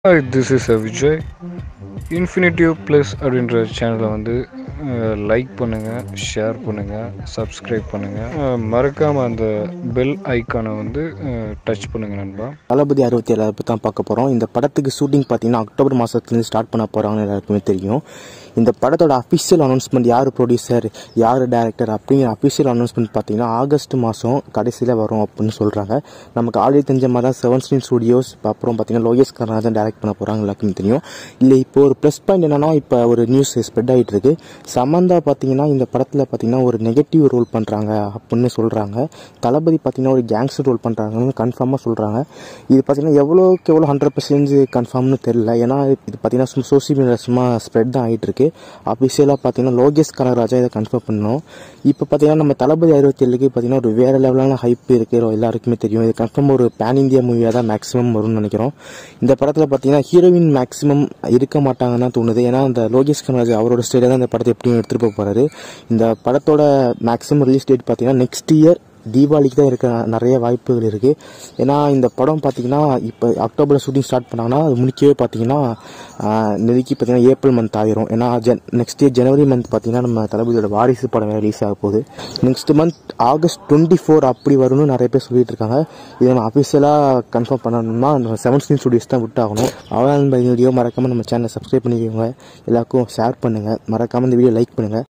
hi this is uh Vijay infinitive plus அப்படின்ற சேனலை வந்து லைக் பண்ணுங்கள் ஷேர் பண்ணுங்கள் சப்ஸ்கிரைப் பண்ணுங்கள் மறக்காமல் அந்த பெல் ஐக்கானை வந்து டச் பண்ணுங்கள் நண்பா தளபதி அறுபத்தி ஏழு பற்றி தான் பார்க்க போகிறோம் இந்த படத்துக்கு ஷூட்டிங் பார்த்தீங்கன்னா அக்டோபர் மாதத்துலேருந்து ஸ்டார்ட் பண்ண போகிறாங்கன்னு எல்லாருக்குமே தெரியும் இந்த படத்தோட அஃபிஷியல் அனௌன்ஸ்மெண்ட் யார் ப்ரொடியூசர் யார் டேரக்டர் அப்படிங்கிற அஃபிஷியல் அனௌன்ஸ்மெண்ட் பார்த்தீங்கன்னா ஆகஸ்ட் மாதம் கடைசியில் வரும் அப்படின்னு சொல்கிறாங்க நமக்கு ஆல்ரெடி தெரிஞ்ச மாதிரி தான் செவன் ஸ்க்ரீன் ஸ்டுடியோஸ் அப்புறம் பார்த்தீங்கன்னா லோகேஷ் கருணாஜன் டேரக்ட் பண்ண போகிறாங்க எல்லாருக்குமே தெரியும் இல்லை இப்போ ஒரு ப்ளஸ் பாயிண்ட் என்னன்னா இப்போ ஒரு நியூஸ் ஸ்ப்ரெட் ஆகிட்டு இருக்கு சமந்தா பார்த்தீங்கன்னா இந்த படத்தில் பார்த்தீங்கன்னா ஒரு நெகட்டிவ் ரோல் பண்ணுறாங்க அப்படின்னு சொல்கிறாங்க தளபதி பார்த்தீங்கன்னா ஒரு கேங்ஸ்டர் ரோல் பண்ணுறாங்கன்னு கன்ஃபார்மாக சொல்கிறாங்க இது பார்த்தீங்கன்னா எவ்வளோக்கு எவ்வளோ ஹண்ட்ரட் பர்சன்டேஜ் கன்ஃபார்ம்னு தெரியல ஏன்னா இது பார்த்தீங்கன்னா சும்மா சோசியல் மீடியா சும்மா ஸ்ப்ரெட் தான் ஆகிட்டு இருக்கு அஃபிஷியலாக பார்த்தீங்கன்னா லோகேஷ் கனகராஜா இதை கன்ஃபார்ம் பண்ணணும் இப்போ பார்த்தீங்கன்னா நம்ம தளபதி அறுபத்தி ஏழுக்கு பார்த்தீங்கன்னா ஒரு வேறு லெவலான ஹைப் இருக்குது எல்லாருக்குமே தெரியும் இது கன்ஃபார்ம் ஒரு பேன் இந்தியா மூவியாக தான் மேக்ஸிமம் வரும்னு நினைக்கிறோம் இந்த படத்தில் பார்த்தீங்கன்னா ஹீரோயின் மேக்ஸிமம் இருக்க மாட்டாங்கன்னு தான் தோணுது ஏன்னா இந்த லோகேஷ் கனகராஜ் அவரோட ஸ்டைலில் தான் இந்த படத்தை எப்படியும் எடுத்துகிட்டு போக போகிறாரு இந்த படத்தோட மேக்ஸிமம் ரிலீஸ் டேட் பார்த்தீங்கன்னா நெக்ஸ்ட் இயர் தீபாவளிக்கு தான் இருக்க நிறைய வாய்ப்புகள் இருக்குது ஏன்னா இந்த படம் பார்த்தீங்கன்னா இப்போ அக்டோபரில் ஷூட்டிங் ஸ்டார்ட் பண்ணாங்கன்னா அது முடிக்கவே பார்த்தீங்கன்னா நெருக்கி பார்த்தீங்கன்னா ஏப்ரல் மந்த் ஆயிரும் ஏன்னா ஜன் நெக்ஸ்ட் இயர் ஜனவரி மந்த் பார்த்தீங்கன்னா நம்ம தளபதியோட வாரிசு படம் ரிலீஸ் ஆக போகுது next month August twenty four அப்படி வரும்னு நிறைய பேர் சொல்லிட்டு இருக்காங்க இதை நம்ம அஃபிஷியலாக கன்ஃபார்ம் பண்ணணும்னா நம்ம செவன் ஸ்க்ரீன் ஸ்டுடியோஸ் தான் விட்டாகணும் அவ்வளோ இந்த வீடியோ மறக்காமல் நம்ம சேனலை சப்ஸ்கிரைப் பண்ணிக்கோங்க எல்லாருக்கும் ஷேர் பண்ணுங்கள் மறக்காமல் இந்த வீடியோ லைக் பண்ணுங்கள்